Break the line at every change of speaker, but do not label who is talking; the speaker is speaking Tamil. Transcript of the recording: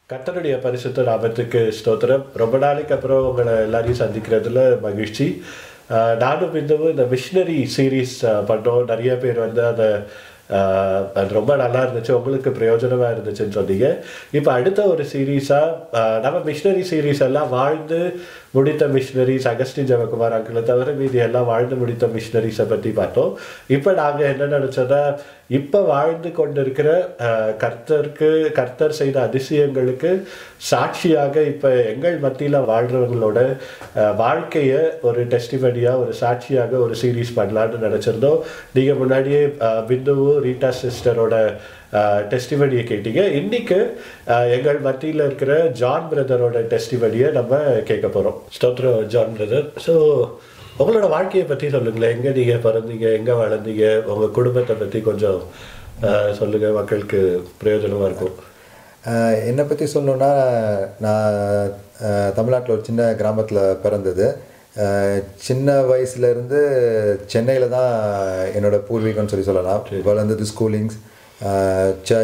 கர்த்தருடைய பரிசுத்த நாமத்துக்கு ஸ்தோத்திரம் ரொம்ப நாளைக்கு அப்புறம் உங்களை எல்லாரையும் சந்திக்கிறதுல மகிழ்ச்சி ஆஹ் நானும் இன்னமும் இந்த மிஷினரி சீரீஸ் பண்ணோம் நிறைய பேர் வந்து அதை ஆஹ் அது ரொம்ப நல்லா இருந்துச்சு உங்களுக்கு பிரயோஜனமாக இருந்துச்சுன்னு சொன்னீங்க இப்போ அடுத்த ஒரு சீரீஸாக நம்ம மிஷினரி சீரீஸ் எல்லாம் வாழ்ந்து முடித்த மிஷினரிஸ் அகஸ்டின் ஜெவகுமார் அங்கிளை தவிர மீதி எல்லாம் வாழ்ந்து முடித்த மிஷினரிஸை பற்றி பார்த்தோம் இப்போ நாங்கள் என்ன நினச்சோன்னா இப்போ வாழ்ந்து கொண்டிருக்கிற ஆஹ் கர்த்தருக்கு கர்த்தர் செய்த அதிசயங்களுக்கு சாட்சியாக இப்போ எங்கள் மத்தியில் வாழ்கிறவங்களோட ஆஹ் வாழ்க்கையை ஒரு டெஸ்டிமனியாக ஒரு சாட்சியாக ஒரு சீரீஸ் பண்ணலான்னு நினச்சிருந்தோம் நீங்கள் முன்னாடியே ஆஹ் பிந்துவும் ரீட்டா சிஸ்டரோட டெஸ்டிமனியை கேட்டீங்க இன்னைக்கு ஆஹ் எங்கள் மத்தியில் இருக்கிற ஜான் பிரதரோட டெஸ்டிமனியை நம்ம கேட்க போகிறோம் ஸ்தோத்ரம் ஜான் பிரதர் ஸோ உங்களோட வாழ்க்கையை பற்றி சொல்லுங்களேன் எங்கே நீங்கள் பிறந்தீங்க எங்கே வளர்ந்தீங்க உங்கள் குடும்பத்தை பற்றி கொஞ்சம் ஆஹ் சொல்லுங்க மக்களுக்கு பிரயோஜனமாக இருக்கும்
ஆஹ் என்னை பற்றி சொல்லணுன்னா நான் தமிழ்நாட்டில் ஒரு சின்ன கிராமத்தில் பிறந்தது ஆஹ் சின்ன வயசுலேருந்து சென்னையில் தான் என்னோட பூர்வீகம்னு சொல்லி சொல்லலாம் வளர்ந்தது ஸ்கூலிங்ஸ் சர்ச்